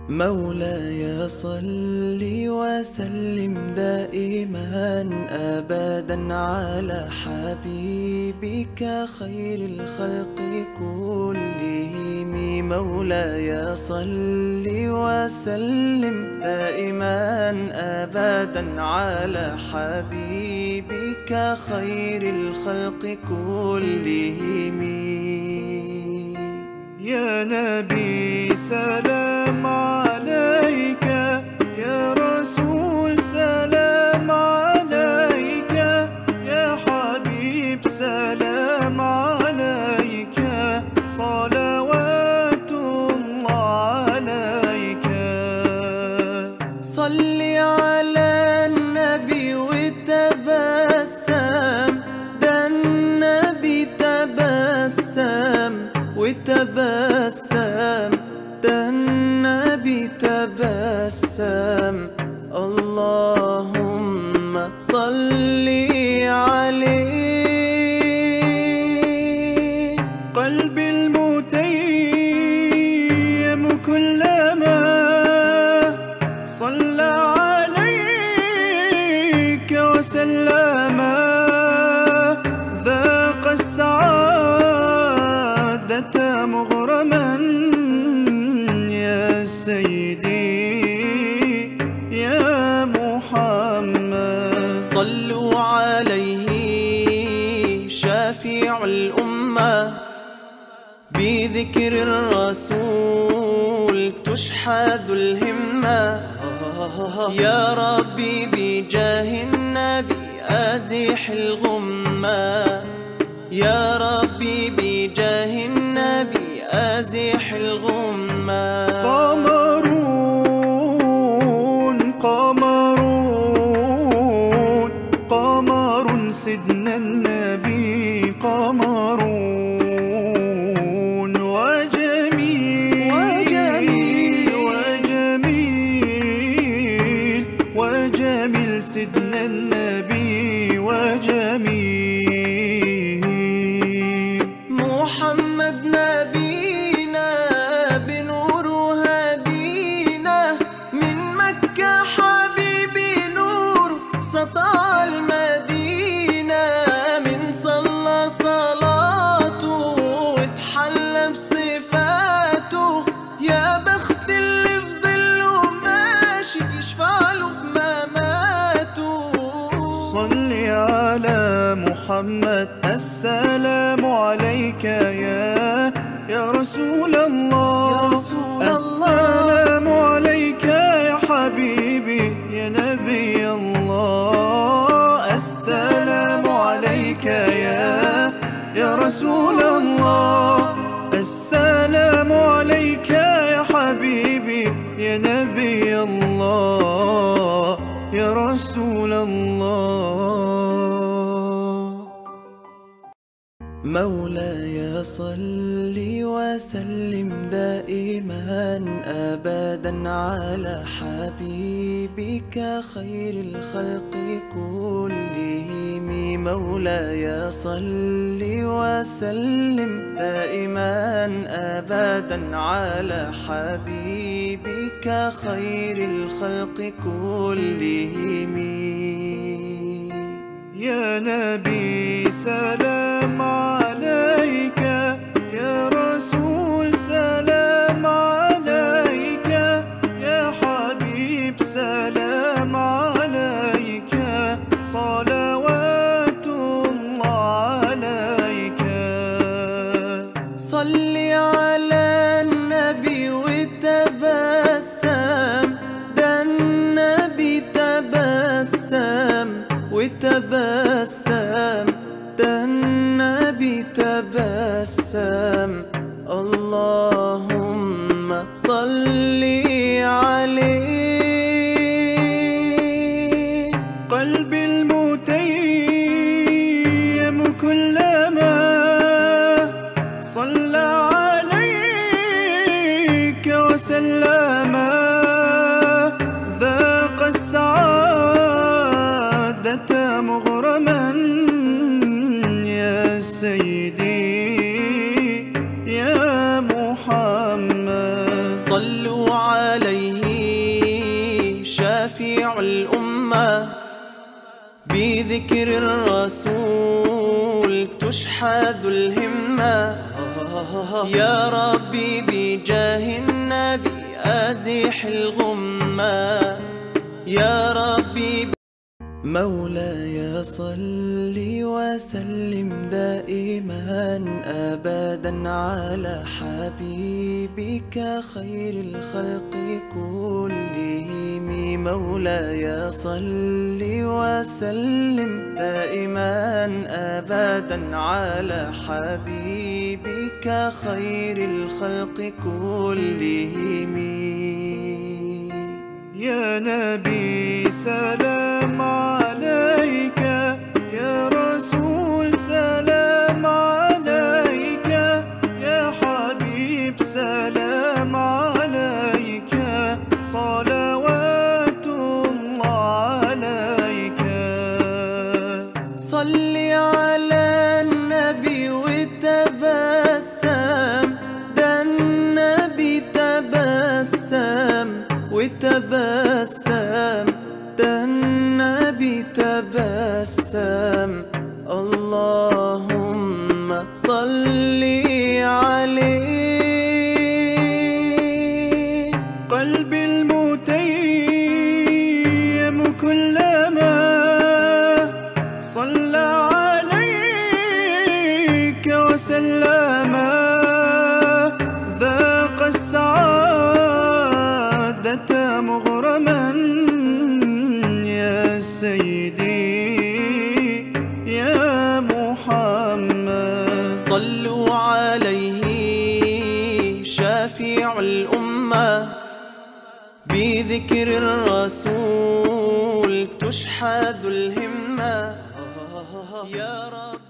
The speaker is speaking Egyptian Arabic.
مولاي صل وسلم دائما ابدا على حبيبك خير الخلق كلهم مولاي صل وسلم دائما ابدا على حبيبك خير الخلق كلهم يا نبي سلام عليك يا رسول سلام عليك يا حبيب سلام عليك صلوات الله عليك صل على النبي وتبسم ده النبي تبسم وتبسم ده النبي تبسم اللهم صل عليه قلبي المتيم كلما صلى عليك وسلم ذاق السعادة مغرما يا سيدي يا محمد صلوا عليه شافع الأمة بذكر الرسول تشحذ الهمة يا ربي بجاه النبي أزح الغمة يا ربي بجاه النبي أزح الغمة قمرون قمرون قمر سيدنا النبي قمرون وجميل وجميل وجميل وجميل سيدنا النبي وجميل محمد نبينا بنور هدينا من مكة حبيبي نور سطع المدينة من صلى صلاته واتحلى بصفاته يا بخت اللي في ظله ماشي يشفع له في مماته صل على محمد السلام عليك يا يا رسول الله يا رسول الله. السلام عليك يا حبيبي يا نبي الله السلام عليك يا يا رسول الله السلام عليك يا حبيبي يا نبي الله يا رسول الله مولاي صل وسلم دائما ابدا على حبيبك خير الخلق كلهم مولاي صل وسلم دائما ابدا على حبيبك خير الخلق كلهم يا نبي سلام عليك يا رسول سلام عليك يا حبيب سلام عليك صلوات الله عليك صل على النبي وتبسم ده النبي تبسم وتبسم ده النبي تبسم اللهم صل عليه قلبي المتيم كلما صلى عليك وسلم ذاق السعادة مغرما يا سيدي يا محمد صلوا عليه شافع الأمة بذكر الرسول تشحذ الهمة يا ربي بجاه النبي أزح الغمة يا ربي مولاي صل وسلم دائما ابدا على حبيبك خير الخلق كلهم مولاي صل وسلم دائما ابدا على حبيبك خير الخلق كلهم يا نبي سلام عليك يا رسول سلام عليك يا حبيب سلام عليك صلوات الله عليك صل على النبي وتبسم ده النبي تبسم وتبسم ده النبي تبسم اللهم صل عليه قلبي المتيم كلما صلى عليك وسلم ذاق السعادة مغرما يا سيدي يا محمد صلوا عليه شافع الأمة بذكر الرسول تشحذ الهمة يا رب